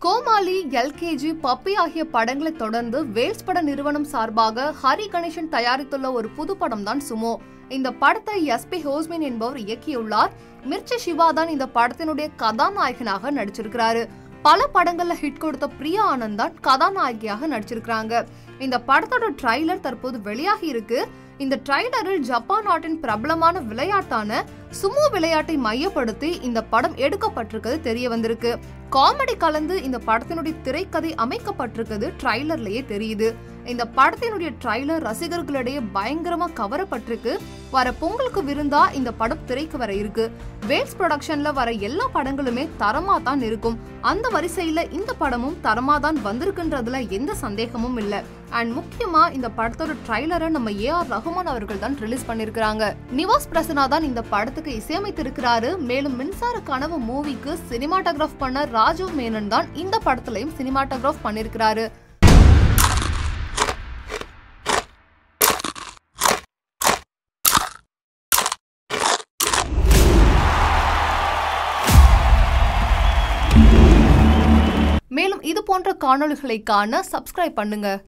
கோமாளி LKG puppy ஆகிய படங்களை தொடர்ந்து வேல்ஸ் பட நிறுவனம் சார்பாக ஹரி கணேசன் தயாரித்துள்ள ஒரு புது படம் தான் சுமோ இந்த படத்தை எஸ் பி ஹோஸ்மின் என்பவர் இயக்கியுள்ளார் மிர்ச்சி சிவா தான் இந்த படத்தினுடைய கதாநாயகனாக நடிச்சிருக்கிறாரு பல படங்கள்ல ஹிட் கொடுத்த பிரியா ஆனந்த் தான் கதாநாயகியாக நடிச்சிருக்காங்க இந்த படத்தோட ட்ரைலர் தற்போது வெளியாகி இருக்கு இந்த ட்ரைலரில் ஜப்பான் நாட்டின் பிரபலமான விளையாட்டான சுமோ விளையாட்டை மையப்படுத்தி இந்த படம் எடுக்கப்பட்டிருக்கிறது தெரிய வந்திருக்கு காமெடி கலந்து இந்த படத்தினுடைய திரைக்கதை அமைக்கப்பட்டிருக்கிறது ட்ரைலர்லயே தெரியுது இந்த படத்தினுடைய ட்ரைலர் ரசிகர்களிடையே பயங்கரமா கவரப்பட்டிருக்கு வர பொங்கலுக்கு விருந்தா இந்த படம் திரைக்கு வர இருக்கு வேல்ஸ் ப்ரொடக்ஷன்ல வர எல்லா படங்களுமே தரமா தான் இருக்கும் அந்த வரிசையில இந்த படமும் தரமா தான் வந்திருக்குன்றதுல எந்த சந்தேகமும் இல்ல அண்ட் முக்கியமா இந்த படத்தோட ட்ரைலரை நம்ம ஏ ஆர் ரகுமான் அவர்கள் தான் ரிலீஸ் பண்ணிருக்காங்க நிவாஸ் பிரசன்னா தான் இந்த படத்துக்கு இசையமைத்திருக்கிறாரு மேலும் மின்சார கனவு மூவிக்கு சினிமாட்டோகிராஃப் பண்ண ராஜீவ் மேனன் தான் இந்த படத்துலயும் சினிமாட்டோகிராஃப் பண்ணிருக்கிறாரு மேலும் இது போன்ற காணொளிகளை காண சப்ஸ்கிரைப் பண்ணுங்க